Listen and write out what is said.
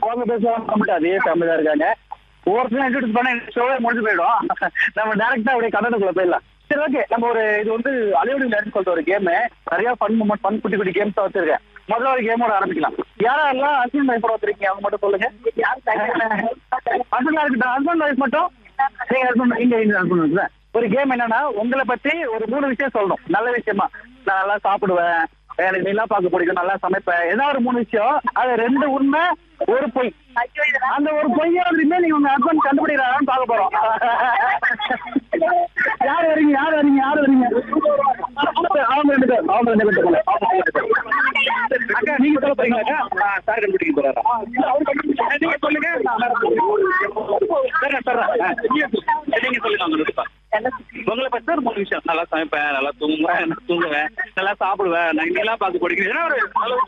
அவங்க பேசுவாங்க மட்டும் அதே ஃபேமிலி தான் இருக்காங்க ஒவ்வொருத்தரும் இன்ட்ரடியூஸ் பண்ண ஷோவே முடிஞ்சு போயிடும் நம்ம டேரக்டா அப்படியே கண்டனக்குள்ள போயிடலாம் சரி ஓகே நம்ம ஒரு இது வந்து அலையோடு விளையாட்டு சொல்லிட்டு ஒரு கேம் நிறைய ஃபன் மூமெண்ட் ஃபன் குட்டி குட்டி கேம்ஸ் வச்சிருக்கேன் முதல்ல ஒரு கேமோட ஆரம்பிக்கலாம் யாரெல்லாம் ஹஸ்பண்ட் ஒய்ஃபோட வச்சிருக்கீங்க அவங்க மட்டும் சொல்லுங்க ஹஸ்பண்டா இருக்கட்டும் ஹஸ்பண்ட் ஒய்ஃப் மட்டும் நீங்க ஹஸ்பண்ட் இங்க இங்க ஹஸ்பண்ட் இருக்குல்ல ஒரு கேம் என்னன்னா உங்களை பத்தி ஒரு மூணு விஷயம் சொல்லணும் நல்ல விஷயமா நான் நல்லா சாப்பிடுவேன் எனக்கு நிலா பார்க்க பிடிக்கும் நல்லா சமைப்பேன் ஏதாவது ஒரு மூணு விஷயம் அது ரெண்டு உண்மை ஒரு பொய் அந்த ஒரு பொய்யோட நீங்க உங்க ஹஸ்பண்ட் கண்டுபிடிக்கிறாரான்னு பார்க்க போறோம் யார் வரீங்க யார் வரீங்க யார் வரீங்க அவங்க ரெண்டு பேர் அவங்க ரெண்டு பேர் போல. அவங்க ரெண்டு பேர். அக்கா நீங்க சொல்ல போறீங்களா சார் கண்டுபிடிக்க போறாரா நீங்க சொல்லுங்க சரி சரி நீங்க சொல்லுங்க அவங்க ரெண்டு பேர். உங்களை பத்தி ஒரு மூணு விஷயம் நல்லா சமைப்பேன் நல்லா தூங்குவேன் நல்லா தூங்குவேன் நல்லா சாப்பிடுவேன் நான் இதெல்லாம் பார்த்து படிக்கிறேன் ஏன்னா ஒரு நல்ல